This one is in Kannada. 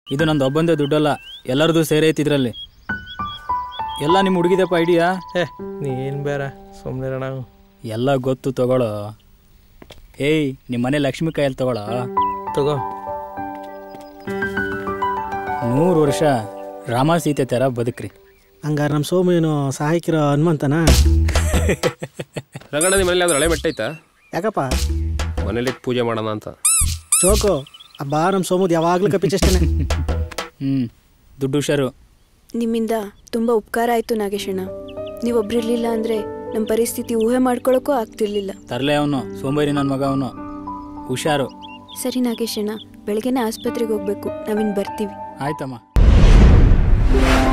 ಇದು ನಂದು ಒಬ್ಬಂದೇ ದುಡ್ಡಲ್ಲ ಎಲ್ಲರದು ಸೇರೈತಿ ಇದರಲ್ಲಿ ಎಲ್ಲ ನಿಮ್ಮ ಹುಡುಗಿದಪ್ಪ ಐಡಿಯಾ ಏ ನೀನು ಬೇರೆ ಸುಮ್ಮನೆ ನಾವು ಎಲ್ಲ ಗೊತ್ತು ತಗೊಳ್ಳೋ ಏಯ್ ನಿಮ್ಮ ಮನೆ ಲಕ್ಷ್ಮಿ ಕೈಯಲ್ಲಿ ತಗೊಳ್ಳೋ ತಗೋ ನೂರು ವರ್ಷ ರಾಮ ಸೀತೆ ಥರ ಬದುಕ್ರಿ ಹಂಗಾರೆ ನಮ್ಮ ಸೋಮು ಏನು ಸಹಾಯಕಿರೋ ಹನುಮಂತನ ರಂಗಣ್ಣ ನಿಮ್ಮ ಮನೇಲಿ ಯಾವ್ದು ಹಳೆ ಮೆಟ್ಟ ಐತಾ ಯಾಕಪ್ಪ ಮನೇಲಿ ಪೂಜೆ ಮಾಡೋಣ ಅಂತ ಚೋಕು ಹಬ್ಬ ನಮ್ಮ ಸೋಮುದು ಯಾವಾಗಲೂ ಕಪ್ಪಿಚಷ್ಟೇನೆ ಹ್ಞೂ ದುಡ್ಡು ಹುಷಾರು ನಿಮ್ಮಿಂದ ತುಂಬ ಉಪಕಾರ ಆಯಿತು ನಾಗೇಶಣ್ಣ ನೀವೊಬ್ರಿರ್ಲಿಲ್ಲ ಅಂದರೆ ನಮ್ಮ ಪರಿಸ್ಥಿತಿ ಊಹೆ ಮಾಡ್ಕೊಳ್ಳೋಕ್ಕೂ ಆಗ್ತಿರ್ಲಿಲ್ಲ ತರಲೆ ಅವನು ಸೋಂಬೇರಿ ನನ್ನ ಮಗ ಅವನು ಹುಷಾರು ಸರಿ ನಾಗೇಶಣ್ಣ ಬೆಳಗ್ಗೆನೇ ಆಸ್ಪತ್ರೆಗೆ ಹೋಗ್ಬೇಕು ನಾವಿನ್ ಬರ್ತೀವಿ ಆಯ್ತಮ್ಮ